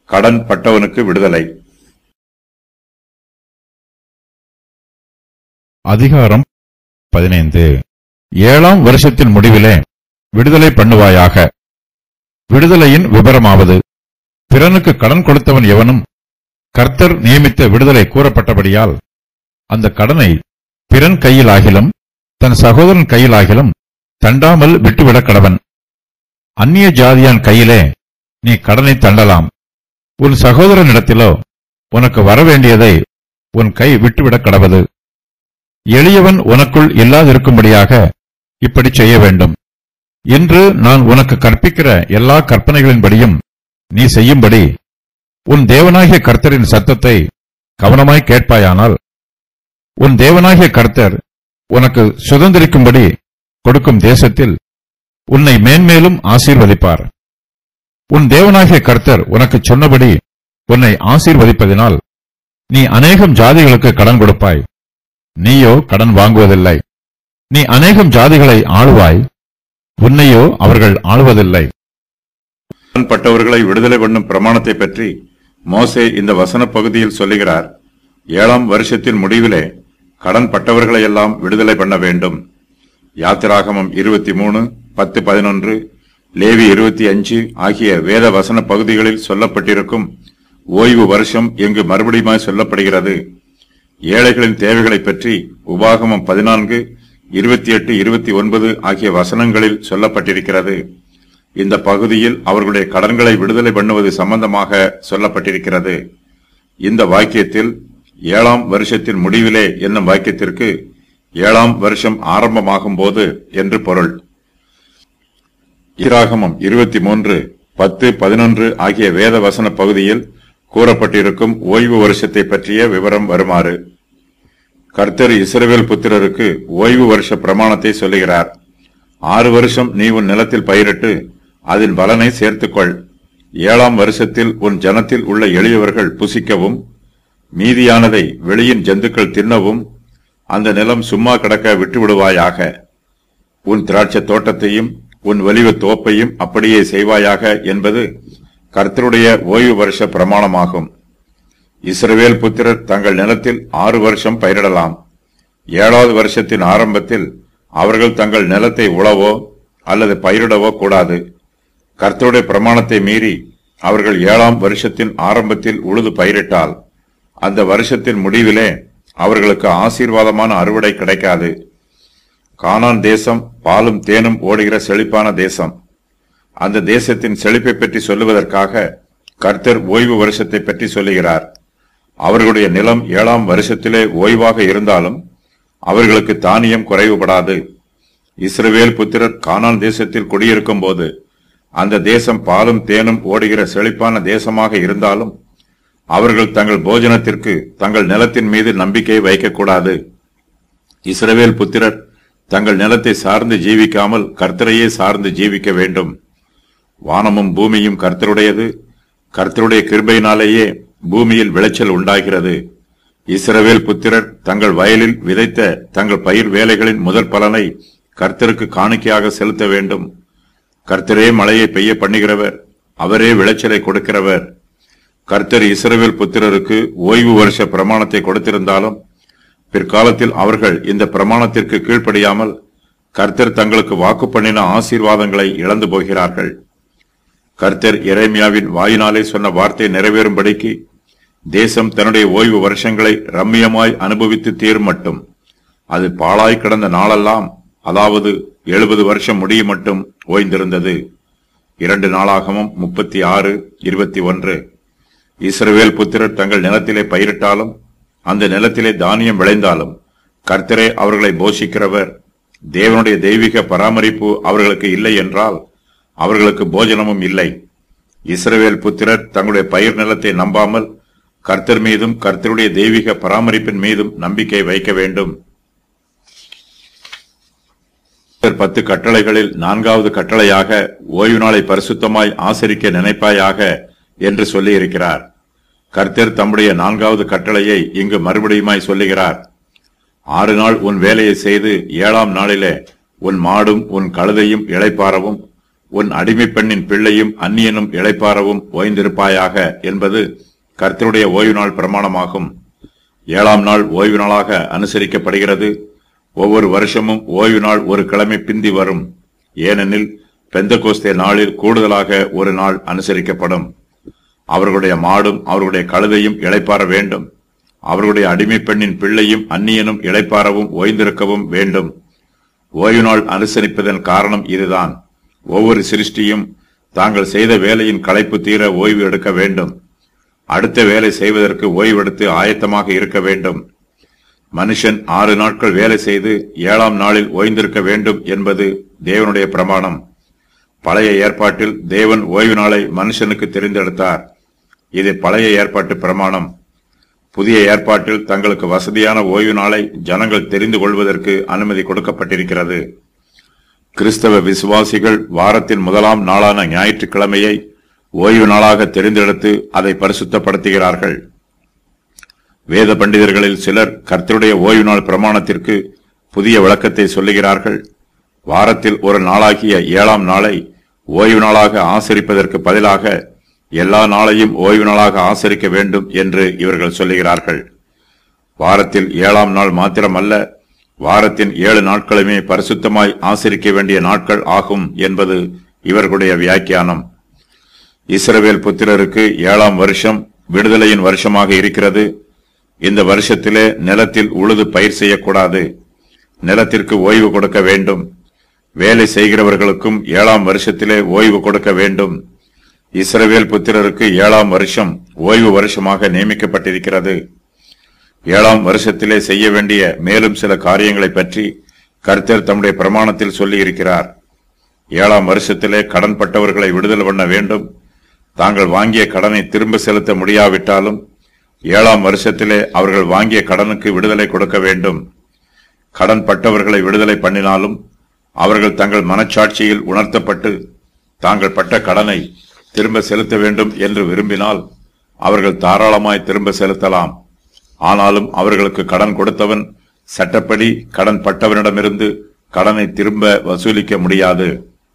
கடன் பட்டவனுக்கு விடுதலை அதிகாரம் பதினைந்து ஏழாம் வருஷத்தின் முடிவிலே விடுதலை பண்ணுவாயாக விடுதலையின் விபரமாவது பிறனுக்கு கடன் கொடுத்தவன் எவனும் கர்த்தர் நியமித்த விடுதலை கூறப்பட்டபடியால் அந்த கடனை பிறன் கையிலாகிலும் தன் சகோதரன் கையிலாகிலும் தண்டாமல் விட்டுவிடக் கடவன் அந்நிய ஜாதியான் கையிலே நீ கடனை தண்டலாம் உன் சகோதரனிடத்திலோ உனக்கு வரவேண்டியதை உன் கை விட்டுவிடக் கடவது எளியவன் உனக்குள் இல்லாதிருக்கும்படியாக இப்படி செய்ய வேண்டும் இன்று நான் உனக்கு கற்பிக்கிற எல்லா கற்பனைகளின்படியும் நீ செய்யும்படி உன் தேவனாகிய கர்த்தரின் சத்தத்தை கவனமாய் கேட்பாயானால் உன் தேவனாகிய கர்த்தர் உனக்கு சுதந்திரிக்கும்படி கொடுக்கும் தேசத்தில் உன்னை மேன்மேலும் ஆசீர்வதிப்பார் உன் தேவனாகிய கர்த்தர் உனக்குச் சொன்னபடி உன்னை ஆசீர்வதிப்பதினால் நீ அநேகம் ஜாதிகளுக்கு கடன் கொடுப்பாய் நீயோ கடன் வாங்குவதில்லை நீ அநேகம் ஜாதிகளை ஆளுவாய் உன்னையோ அவர்கள் ஆளுவதில்லை கடன் பட்டவர்களை விடுதலை பண்ணும் பிரமாணத்தை பற்றி மோசே இந்த வசன பகுதியில் சொல்லுகிறார் ஏழாம் வருஷத்தின் முடிவிலே கடன் பட்டவர்களை எல்லாம் விடுதலை பண்ண வேண்டும் யாத்திராகமம் இருபத்தி மூணு பத்து பதினொன்று லேவி இருபத்தி அஞ்சு ஆகிய வேத வசன பகுதிகளில் சொல்லப்பட்டிருக்கும் ஓய்வு வருஷம் இங்கு மறுபடியுமாய் சொல்லப்படுகிறது ஏழைகளின் தேவைகளை பற்றி உபாகமம் பதினான்கு இருபத்தி எட்டு இருபத்தி ஒன்பது ஆகிய வசனங்களில் சொல்லப்பட்டிருக்கிறது இந்த பகுதியில் அவர்களுடைய கடன்களை விடுதலை பண்ணுவது சம்பந்தமாக சொல்லப்பட்டிருக்கிறது இந்த வாக்கியத்தில் ஏழாம் வருஷத்தின் முடிவிலே என்னும் வாக்கியத்திற்கு ஏழாம் வருஷம் ஆரம்பமாகும் போது என்று பொருள் ஈராகமம் இருபத்தி மூன்று பத்து பதினொன்று ஆகிய வேத வசன பகுதியில் கூறப்பட்டிருக்கும் ஓய்வு வருஷத்தை பற்றிய விவரம் வருமாறு கர்த்தர் இஸ்ரவேல் புத்திரருக்கு ஓய்வு வருஷ பிரமாணத்தை சொல்லுகிறார் ஆறு வருஷம் நீ உன் நிலத்தில் பயிரிட்டு அதன் பலனை சேர்த்துக்கொள் ஏழாம் வருஷத்தில் உன் ஜனத்தில் உள்ள எளியவர்கள் புசிக்கவும் மீதியானதை வெளியின் ஜந்துக்கள் தின்னவும் அந்த நிலம் சும்மா கிடக்க விட்டு விடுவாயாக உன் திராட்சை தோட்டத்தையும் உன் ஒலிவ தோப்பையும் அப்படியே செய்வாயாக என்பது கர்த்தருடைய ஓய்வு வருஷ பிரமாணமாகும் இஸ்ரவேல் புத்திரர் தங்கள் நிலத்தில் ஆறு வருஷம் பயிரிடலாம் ஏழாவது வருஷத்தின் ஆரம்பத்தில் அவர்கள் தங்கள் நிலத்தை உழவோ அல்லது பயிரிடவோ கூடாது கர்த்தருடைய பிரமாணத்தை மீறி அவர்கள் ஏழாம் வருஷத்தின் ஆரம்பத்தில் உழுது பயிரிட்டால் அந்த வருஷத்தின் முடிவிலே அவர்களுக்கு ஆசீர்வாதமான அறுவடை கிடைக்காது கானான் தேசம் பாலும் தேனும் ஓடுகிற செழிப்பான தேசம் அந்த தேசத்தின் செழிப்பை பற்றி சொல்லுவதற்காக கர்த்தர் ஓய்வு வருஷத்தை பற்றி சொல்லுகிறார் அவர்களுடைய நிலம் ஏழாம் வருஷத்திலே ஓய்வாக இருந்தாலும் அவர்களுக்கு தானியம் குறைவுபடாது இஸ்ரவேல் புத்திரர் கானான் தேசத்தில் குடியிருக்கும் போது அந்த தேசம் பாலும் தேனும் ஓடுகிற செழிப்பான தேசமாக இருந்தாலும் அவர்கள் தங்கள் போஜனத்திற்கு தங்கள் நிலத்தின் மீது நம்பிக்கை வைக்கக்கூடாது இஸ்ரவேல் புத்திரர் தங்கள் நிலத்தை சார்ந்து ஜீவிக்காமல் கர்த்தரையே சார்ந்து ஜீவிக்க வேண்டும் வானமும் பூமியும் கர்த்தருடையது கர்த்தருடைய கிருபையினாலேயே பூமியில் விளைச்சல் உண்டாகிறது இஸ்ரவேல் புத்திரர் தங்கள் வயலில் விதைத்த தங்கள் பயிர் வேலைகளின் முதல் பலனை கர்த்தருக்கு காணிக்கையாக செலுத்த வேண்டும் கர்த்தரே மழையை பெய்ய பண்ணுகிறவர் அவரே விளைச்சலை கொடுக்கிறவர் கர்த்தர் இஸ்ரவேல் புத்திரருக்கு ஓய்வு வருஷ பிரமாணத்தை கொடுத்திருந்தாலும் பிற்காலத்தில் அவர்கள் இந்த பிரமாணத்திற்கு கீழ்ப்படியாமல் கர்த்தர் தங்களுக்கு வாக்கு பண்ணின ஆசீர்வாதங்களை இழந்து போகிறார்கள் கர்த்தர் எரேமியாவின் வாயினாலே சொன்ன வார்த்தை நிறைவேறும்படிக்கு தேசம் தன்னுடைய ஓய்வு வருஷங்களை ரம்மியமாய் அனுபவித்து தீரும் மட்டும் அது பாழாய் கிடந்த நாளெல்லாம் அதாவது எழுபது வருஷம் முடியும் மட்டும் ஓய்ந்திருந்தது இரண்டு நாளாகமும் முப்பத்தி ஆறு இருபத்தி ஒன்று இஸ்ரவேல் புத்திரர் தங்கள் நிலத்திலே பயிரிட்டாலும் அந்த நிலத்திலே தானியம் விளைந்தாலும் கர்த்தரே அவர்களை போஷிக்கிறவர் தேவனுடைய தெய்வீக பராமரிப்பு அவர்களுக்கு இல்லை என்றால் அவர்களுக்கு போஜனமும் இல்லை இஸ்ரவேல் புத்திரர் தங்களுடைய பயிர் நிலத்தை நம்பாமல் கர்த்தர் மீதும் கர்த்தருடைய தெய்வீக பராமரிப்பின் மீதும் நம்பிக்கை வைக்க வேண்டும் கர்த்தர் பத்து கட்டளைகளில் நான்காவது கட்டளையாக ஓய்வு நாளை பரிசுத்தமாய் ஆசரிக்க நினைப்பாயாக என்று சொல்லியிருக்கிறார் கர்த்தர் தம்முடைய நான்காவது கட்டளையை இங்கு மறுபடியுமாய் சொல்லுகிறார் ஆறு நாள் உன் வேலையை செய்து ஏழாம் நாளிலே உன் மாடும் உன் கழுதையும் இளைப்பாறவும் உன் அடிமைப் பெண்ணின் பிள்ளையும் அந்நியனும் இளைப்பாறவும் ஓய்ந்திருப்பாயாக என்பது கர்த்தருடைய ஓய்வு நாள் பிரமாணமாகும் ஏழாம் நாள் ஓய்வு நாளாக அனுசரிக்கப்படுகிறது ஒவ்வொரு வருஷமும் ஓய்வு நாள் ஒரு கிழமை பிந்தி வரும் ஏனெனில் பெந்தகோஸ்தே நாளில் கூடுதலாக ஒரு நாள் அனுசரிக்கப்படும் அவர்களுடைய மாடும் அவர்களுடைய கழுதையும் இளைப்பாற வேண்டும் அவர்களுடைய அடிமைப் பெண்ணின் பிள்ளையும் அந்நியனும் இளைப்பாறவும் ஓய்ந்திருக்கவும் வேண்டும் ஓய்வு நாள் அனுசரிப்பதன் காரணம் இதுதான் ஒவ்வொரு சிருஷ்டியும் தாங்கள் செய்த வேலையின் களைப்பு தீர ஓய்வு எடுக்க வேண்டும் அடுத்த வேலை செய்வதற்கு ஓய்வெடுத்து ஆயத்தமாக இருக்க வேண்டும் மனுஷன் ஆறு நாட்கள் வேலை செய்து ஏழாம் நாளில் ஓய்ந்திருக்க வேண்டும் என்பது தேவனுடைய பிரமாணம் பழைய ஏற்பாட்டில் தேவன் ஓய்வு நாளை மனுஷனுக்கு தெரிந்தெடுத்தார் இது பழைய ஏற்பாட்டு பிரமாணம் புதிய ஏற்பாட்டில் தங்களுக்கு வசதியான ஓய்வு நாளை ஜனங்கள் தெரிந்து கொள்வதற்கு அனுமதி கொடுக்கப்பட்டிருக்கிறது கிறிஸ்தவ விசுவாசிகள் வாரத்தின் முதலாம் நாளான ஞாயிற்றுக்கிழமையை ஓய்வு நாளாக தெரிந்தெடுத்து அதை பரிசுத்தப்படுத்துகிறார்கள் வேத பண்டிதர்களில் சிலர் கர்த்தருடைய ஓய்வு நாள் பிரமாணத்திற்கு புதிய விளக்கத்தை சொல்லுகிறார்கள் வாரத்தில் ஒரு நாளாகிய ஏழாம் நாளை ஓய்வு நாளாக ஆசரிப்பதற்கு பதிலாக எல்லா நாளையும் ஓய்வு நாளாக ஆசரிக்க வேண்டும் என்று இவர்கள் சொல்லுகிறார்கள் வாரத்தில் ஏழாம் நாள் மாத்திரமல்ல வாரத்தின் ஏழு நாட்களுமே பரிசுத்தமாய் ஆசரிக்க வேண்டிய நாட்கள் ஆகும் என்பது இவர்களுடைய வியாக்கியானம் இஸ்ரவேல் புத்திரருக்கு ஏழாம் வருஷம் விடுதலையின் வருஷமாக இருக்கிறது இந்த வருஷத்திலே நிலத்தில் உழுது பயிர் செய்யக்கூடாது நிலத்திற்கு ஓய்வு கொடுக்க வேண்டும் வேலை செய்கிறவர்களுக்கும் ஏழாம் வருஷத்திலே ஓய்வு கொடுக்க வேண்டும் இஸ்ரவேல் புத்திரருக்கு ஏழாம் வருஷம் ஓய்வு வருஷமாக நியமிக்கப்பட்டிருக்கிறது ஏழாம் வருஷத்திலே செய்ய வேண்டிய மேலும் சில காரியங்களை பற்றி கர்த்தர் தம்முடைய பிரமாணத்தில் சொல்லி இருக்கிறார் ஏழாம் வருஷத்திலே கடன் பட்டவர்களை விடுதலை பண்ண வேண்டும் தாங்கள் வாங்கிய கடனை திரும்ப செலுத்த முடியாவிட்டாலும் ஏழாம் வருஷத்திலே அவர்கள் வாங்கிய கடனுக்கு விடுதலை கொடுக்க வேண்டும் கடன் பட்டவர்களை விடுதலை பண்ணினாலும் அவர்கள் தங்கள் மனச்சாட்சியில் உணர்த்தப்பட்டு தாங்கள் பட்ட கடனை திரும்ப செலுத்த வேண்டும் என்று விரும்பினால் அவர்கள் தாராளமாய் திரும்ப செலுத்தலாம் ஆனாலும் அவர்களுக்கு கடன் கொடுத்தவன் சட்டப்படி கடன் பட்டவனிடமிருந்து கடனை திரும்ப வசூலிக்க முடியாது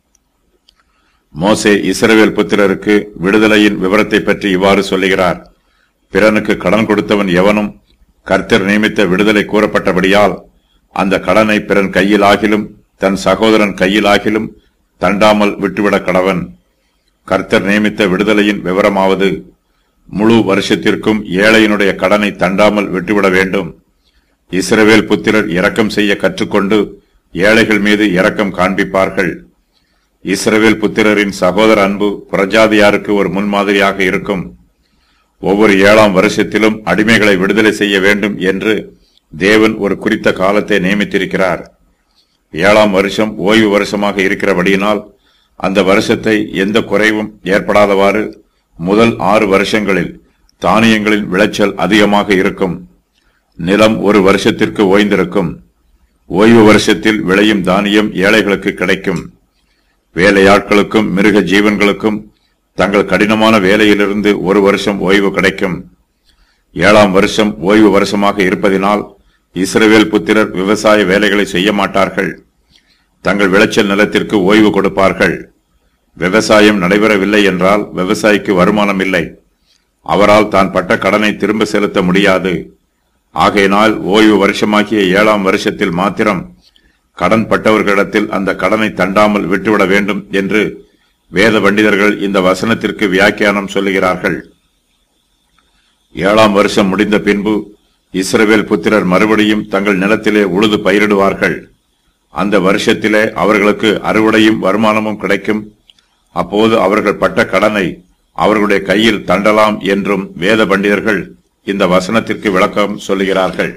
மோசே இஸ்ரவேல் புத்திரருக்கு விடுதலையின் விவரத்தை பற்றி இவ்வாறு சொல்லுகிறார் பிறனுக்கு கடன் கொடுத்தவன் எவனும் கர்த்தர் நியமித்த விடுதலை கூறப்பட்டபடியால் அந்த கடனை பிறன் கையிலாகிலும் தன் சகோதரன் கையிலாகிலும் தண்டாமல் விட்டுவிட கடவன் கர்த்தர் நியமித்த விடுதலையின் விவரமாவது முழு வருஷத்திற்கும் ஏழையினுடைய கடனை தண்டாமல் விட்டுவிட வேண்டும் இஸ்ரவேல் புத்திரர் இரக்கம் செய்ய கற்றுக்கொண்டு ஏழைகள் மீது இரக்கம் காண்பிப்பார்கள் இஸ்ரவேல் புத்திரரின் சகோதர அன்பு பிரஜாதியாருக்கு ஒரு முன்மாதிரியாக இருக்கும் ஒவ்வொரு ஏழாம் வருஷத்திலும் அடிமைகளை விடுதலை செய்ய வேண்டும் என்று தேவன் ஒரு குறித்த காலத்தை நியமித்திருக்கிறார் ஏழாம் வருஷம் ஓய்வு வருஷமாக இருக்கிறபடியினால் அந்த வருஷத்தை எந்த குறைவும் ஏற்படாதவாறு முதல் ஆறு வருஷங்களில் தானியங்களின் விளைச்சல் அதிகமாக இருக்கும் நிலம் ஒரு வருஷத்திற்கு ஓய்ந்திருக்கும் ஓய்வு வருஷத்தில் விளையும் தானியம் ஏழைகளுக்கு கிடைக்கும் வேலையாட்களுக்கும் மிருக ஜீவன்களுக்கும் தங்கள் கடினமான வேலையிலிருந்து ஒரு வருஷம் ஓய்வு கிடைக்கும் ஏழாம் வருஷம் ஓய்வு வருஷமாக இருப்பதினால் இஸ்ரவேல் புத்திரர் விவசாய வேலைகளை செய்ய மாட்டார்கள் தங்கள் விளைச்சல் நிலத்திற்கு ஓய்வு கொடுப்பார்கள் விவசாயம் நடைபெறவில்லை என்றால் விவசாயிக்கு வருமானம் இல்லை அவரால் தான் பட்ட கடனை திரும்ப செலுத்த முடியாது ஆகையினால் ஓய்வு வருஷமாகிய ஏழாம் வருஷத்தில் மாத்திரம் கடன் பட்டவர்களிடத்தில் அந்த கடனை தண்டாமல் விட்டுவிட வேண்டும் என்று வேத பண்டிதர்கள் இந்த வசனத்திற்கு வியாக்கியானம் சொல்லுகிறார்கள் ஏழாம் வருஷம் முடிந்த பின்பு இஸ்ரவேல் புத்திரர் மறுபடியும் தங்கள் நிலத்திலே உழுது பயிரிடுவார்கள் அந்த வருஷத்திலே அவர்களுக்கு அறுவடையும் வருமானமும் கிடைக்கும் அப்போது அவர்கள் பட்ட கடனை அவர்களுடைய கையில் தண்டலாம் என்றும் வேத பண்டிதர்கள் இந்த வசனத்திற்கு விளக்கம் சொல்லுகிறார்கள்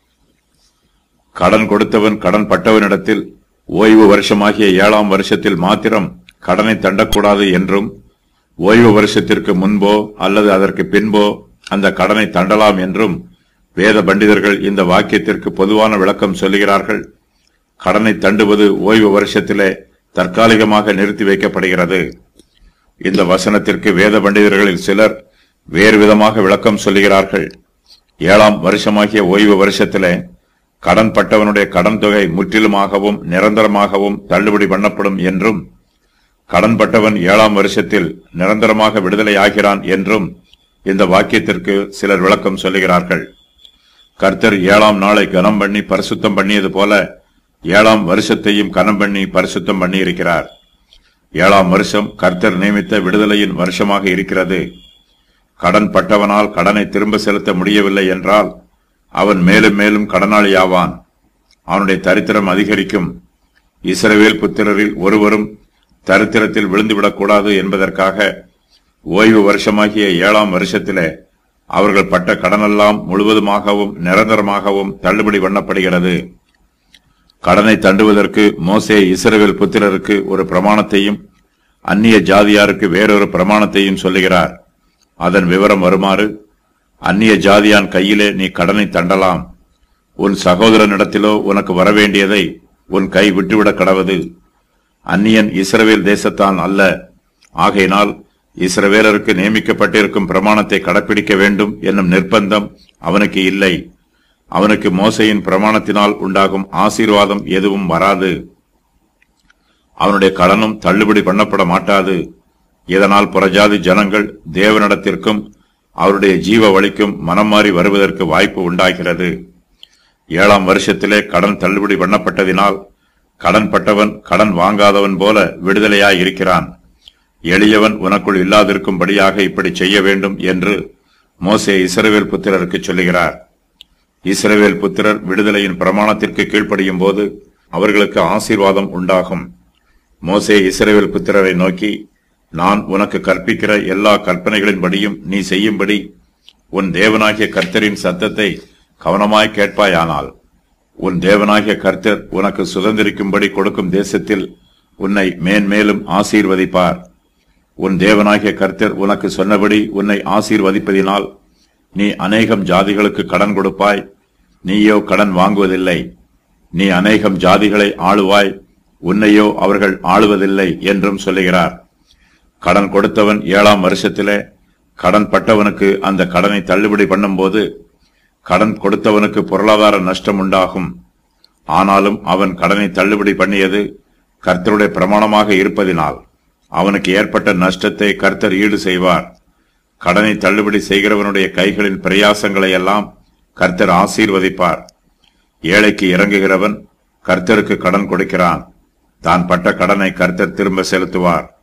கடன் கொடுத்தவன் கடன் பட்டவனிடத்தில் ஓய்வு வருஷமாகிய ஏழாம் வருஷத்தில் மாத்திரம் கடனை தண்டக்கூடாது என்றும் ஓய்வு வருஷத்திற்கு முன்போ அல்லது அதற்கு பின்போ அந்த கடனை தண்டலாம் என்றும் வேத பண்டிதர்கள் இந்த வாக்கியத்திற்கு பொதுவான விளக்கம் சொல்லுகிறார்கள் கடனை தண்டுவது ஓய்வு வருஷத்திலே தற்காலிகமாக நிறுத்தி வைக்கப்படுகிறது இந்த வசனத்திற்கு வேத பண்டிதர்களில் சிலர் வேறு விதமாக விளக்கம் சொல்லுகிறார்கள் ஏழாம் வருஷமாகிய ஓய்வு வருஷத்திலே கடன் பட்டவனுடைய கடன் தொகை முற்றிலுமாகவும் நிரந்தரமாகவும் தள்ளுபடி பண்ணப்படும் என்றும் கடன்பட்டவன் ஏழாம் வருஷத்தில் நிரந்தரமாக விடுதலை ஆகிறான் என்றும் இந்த வாக்கியத்திற்கு சிலர் விளக்கம் சொல்லுகிறார்கள் கர்த்தர் ஏழாம் நாளை கனம் பண்ணி பரிசுத்தம் பண்ணியது போல ஏழாம் வருஷத்தையும் கனம் பண்ணி பரிசுத்தம் பண்ணி இருக்கிறார் ஏழாம் வருஷம் கர்த்தர் நியமித்த விடுதலையின் வருஷமாக இருக்கிறது கடன் பட்டவனால் கடனை திரும்ப செலுத்த முடியவில்லை என்றால் அவன் மேலும் மேலும் கடனாளியாவான் அவனுடைய தரித்திரம் அதிகரிக்கும் இஸ்ரவேல் புத்திரரில் ஒருவரும் தரித்திரத்தில் விழுந்துவிடக்கூடாது என்பதற்காக ஓய்வு வருஷமாகிய ஏழாம் வருஷத்திலே அவர்கள் பட்ட கடனெல்லாம் முழுவதுமாகவும் நிரந்தரமாகவும் தள்ளுபடி பண்ணப்படுகிறது கடனை தண்டுவதற்கு மோசே இஸ்ரவேல் புத்திரருக்கு ஒரு பிரமாணத்தையும் அந்நிய ஜாதியாருக்கு வேறொரு பிரமாணத்தையும் சொல்லுகிறார் அதன் விவரம் வருமாறு அந்நிய ஜாதியான் கையிலே நீ கடனை தண்டலாம் உன் சகோதரனிடத்திலோ உனக்கு வரவேண்டியதை உன் கை விட்டுவிடக் கடவது அந்நியன் இஸ்ரவேல் தேசத்தான் அல்ல ஆகையினால் இஸ்ரவேலருக்கு நியமிக்கப்பட்டிருக்கும் பிரமாணத்தை கடைப்பிடிக்க வேண்டும் என்னும் நிர்பந்தம் அவனுக்கு இல்லை அவனுக்கு மோசையின் பிரமாணத்தினால் உண்டாகும் ஆசீர்வாதம் எதுவும் வராது அவனுடைய கடனும் தள்ளுபடி பண்ணப்பட மாட்டாது இதனால் புறஜாதி ஜனங்கள் தேவனிடத்திற்கும் அவருடைய ஜீவ வழிக்கும் மனம் மாறி வருவதற்கு வாய்ப்பு உண்டாகிறது ஏழாம் வருஷத்திலே கடன் தள்ளுபடி பண்ணப்பட்டதினால் கடன் பட்டவன் கடன் வாங்காதவன் போல விடுதலையாய் இருக்கிறான் எளியவன் உனக்குள் இல்லாதிருக்கும்படியாக இப்படி செய்ய வேண்டும் என்று மோசே இஸ்ரவேல் புத்திரருக்கு சொல்லுகிறார் இஸ்ரவேல் புத்திரர் விடுதலையின் பிரமாணத்திற்கு கீழ்ப்படியும் போது அவர்களுக்கு ஆசீர்வாதம் உண்டாகும் மோசே இஸ்ரவேல் புத்திரரை நோக்கி நான் உனக்கு கற்பிக்கிற எல்லா கற்பனைகளின்படியும் நீ செய்யும்படி உன் தேவனாகிய கர்த்தரின் சத்தத்தை கவனமாய் கேட்பாயானால் உன் தேவனாகிய கர்த்தர் உனக்கு சுதந்திரிக்கும்படி கொடுக்கும் தேசத்தில் உன்னை மேன்மேலும் ஆசீர்வதிப்பார் உன் தேவனாகிய கர்த்தர் உனக்கு சொன்னபடி உன்னை ஆசீர்வதிப்பதினால் நீ அநேகம் ஜாதிகளுக்கு கடன் கொடுப்பாய் நீயோ கடன் வாங்குவதில்லை நீ அநேகம் ஜாதிகளை ஆளுவாய் உன்னையோ அவர்கள் ஆளுவதில்லை என்றும் சொல்லுகிறார் கடன் கொடுத்தவன் ஏழாம் வருஷத்திலே கடன் பட்டவனுக்கு அந்த கடனை தள்ளுபடி பண்ணும்போது கடன் கொடுத்தவனுக்கு பொருளாதார நஷ்டம் உண்டாகும் ஆனாலும் அவன் கடனை தள்ளுபடி பண்ணியது கர்த்தருடைய பிரமாணமாக இருப்பதினால் அவனுக்கு ஏற்பட்ட நஷ்டத்தை கர்த்தர் ஈடு செய்வார் கடனை தள்ளுபடி செய்கிறவனுடைய கைகளின் பிரயாசங்களை எல்லாம் கர்த்தர் ஆசீர்வதிப்பார் ஏழைக்கு இறங்குகிறவன் கர்த்தருக்கு கடன் கொடுக்கிறான் தான் பட்ட கடனை கர்த்தர் திரும்ப செலுத்துவார்